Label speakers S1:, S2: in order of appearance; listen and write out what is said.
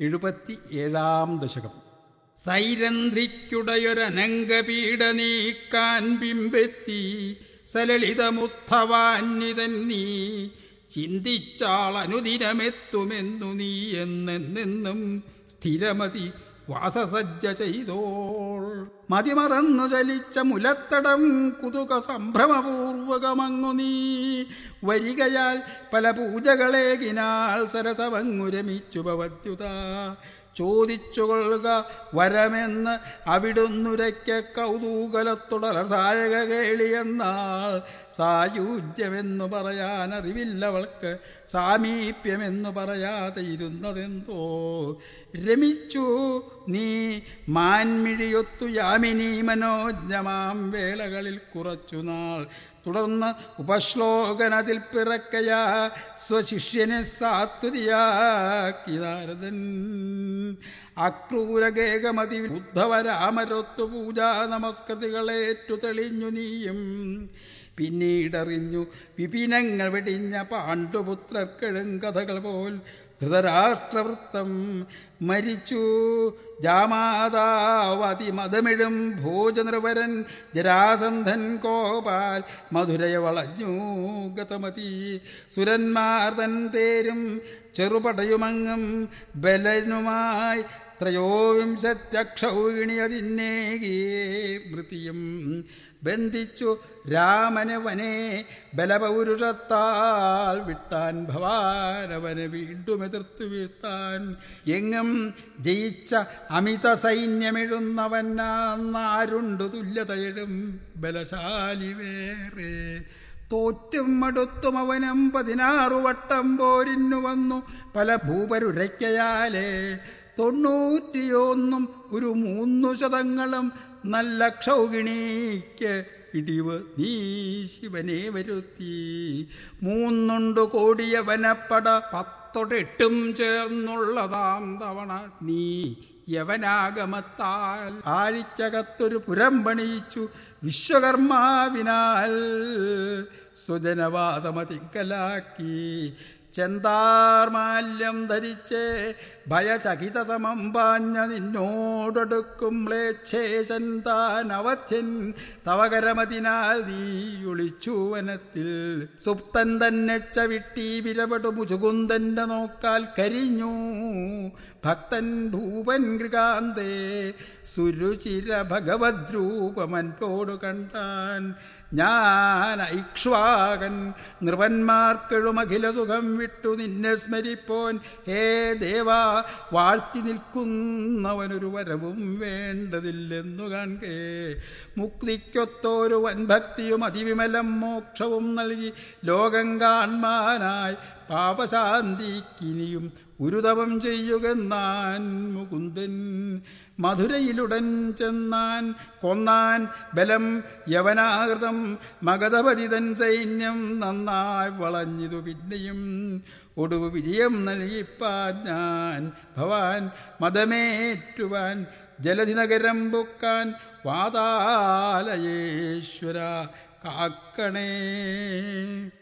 S1: എഴുപത്തി ഏഴാം ദശകം സൈരന്ധ്രിക്കുടയൊരനംഗപീഡ നീക്കാൻ ബിംബെത്തി സലളിതമുത്ഥവാന്യതൻ നീ ചിന്തിച്ചാൾ അനുദിനമെത്തുമെന്നു നീ എന്നെന്നും സ്ഥിരമതി വാസസജ്ജ ചെയ്തോൾ മതിമറന്നു ചലിച്ച മുലത്തടം കുതുക സംഭ്രമപൂർവകമങ്ങു നീ വരികയാൽ പല പൂജകളേകിനാൾ സരസമങ്ങു രമിച്ചു ഭവദ്യുത ചോദിച്ചുകൊള്ളുക വരമെന്ന് അവിടുന്നുരയ്ക്ക് കൗതൂകലത്തുടർസായക കേളിയെന്നാൾ സായുജ്യമെന്നു പറയാൻ അറിവില്ലവൾക്ക് സാമീപ്യമെന്നു പറയാതെ ഇരുന്നതെന്തോ രമിച്ചു നീ മാൻമിഴിയൊത്തു യാമിനി മനോജ്ഞമാം വേളകളിൽ കുറച്ചുനാൾ തുടർന്ന് ഉപശ്ലോകനതിൽ പിറക്കയാ സ്വശിഷ്യനെ സാത്വതിയാക്കി നാരദൻ അക്രൂരകേകമതി ഉദ്ധവരാമരൊത്തു പൂജാ നമസ്കൃതികളേറ്റു തെളിഞ്ഞു നീയും പിന്നീടറിഞ്ഞു വിപിനങ്ങൾ വെടിഞ്ഞ പാണ്ഡുപുത്രർക്കെഴുങ്കഥകൾ പോൽ ധൃതരാഷ്ട്രവൃത്തം മരിച്ചു ജാമാതാവതി മതമിഴും ഭോജനൃവരൻ ജരാസന്ധൻ കോപാൽ മധുരയ വളഞ്ഞു ഗതമതി സുരന്മാർ തൻ തേരും ചെറുപടയുമങ്ങും ബലനുമായി ത്രയോവിംശത്യക്ഷൗകിണി അതിന്നേകേ മൃതിയും ബന്ധിച്ചു രാമന് വനെ ബലപൗരുഷത്താൽ വിട്ടാൻ ഭവാനവനെ വീണ്ടും എതിർത്തു വീഴ്ത്താൻ എങ്ങും ജയിച്ച അമിത സൈന്യമെഴുന്നവനാരുണ്ടു തുല്യതയിടും ബലശാലി വേറെ തോറ്റും മടുത്തും അവനും പതിനാറു വട്ടം പോരിന്നു വന്നു പല ഭൂപരുരയ്ക്കയാലേ തൊണ്ണൂറ്റിയൊന്നും ഒരു മൂന്നു ശതങ്ങളും നല്ല ക്ഷൗകിണിക്ക് ഇടിവ് നീ ശിവനെ വരുത്തി മൂന്നുണ്ട് കോടിയ വനപ്പട പത്തൊടെട്ടും ചേർന്നുള്ളതാം തവണ നീ യവനാഗമത്താൽ ആഴിക്കകത്തൊരു പുരം പണിയിച്ചു വിശ്വകർമാവിനാൽ സുജനവാസമതിങ്കലാക്കി ചെന്താർമാല്യം ധരിച്ച് ഭയചകിത സമം പാഞ്ഞ നിന്നോടൊടുക്കും മ്ലേച്ഛേശൻ താൻ അവധ്യൻ തവകരമതിനാൽ നീ ഒളിച്ചു വനത്തിൽ സുപ്തൻ തന്നെ ചവിട്ടി വിരപടു മുചുകുന്ദന്റെ നോക്കാൽ കരിഞ്ഞു ഭക്തൻ ഭൂപൻ ഗൃകാന്തേ സുരുചിര ഭഗവദ്രൂപമൻപോടു കണ്ടാൻ ഞാൻ ഐക്ഷ്വാകൻ നൃപന്മാർക്കെഴുമഖില സുഖം വിട്ടു നിന്നെ സ്മരിപ്പോൻ ഹേ ദേവാ വാഴ്ത്തി നിൽക്കുന്നവനൊരു വരവും വേണ്ടതില്ലെന്നു കാണേ മുക്തിക്കൊത്തോരു വൻഭക്തിയും അതിവിമലം മോക്ഷവും നൽകി ലോകം കാൺമാനായി പാപശാന്തിക്കിനിയും ഉരുതവം ചെയ്യുകെന്നാൻ മുകുന്ദൻ മധുരയിലുടൻ ചെന്നാൻ കൊന്നാൻ ബലം യവനാകൃതം മഗധപതിതൻ സൈന്യം നന്നായി വളഞ്ഞിതു പിന്നെയും ഒടുവ് വിജയം നൽകിപ്പാൻ ഞാൻ ഭവാൻ മതമേറ്റുവാൻ ജലധി നഗരം പൊക്കാൻ വാതാലയേശ്വര കാക്കണേ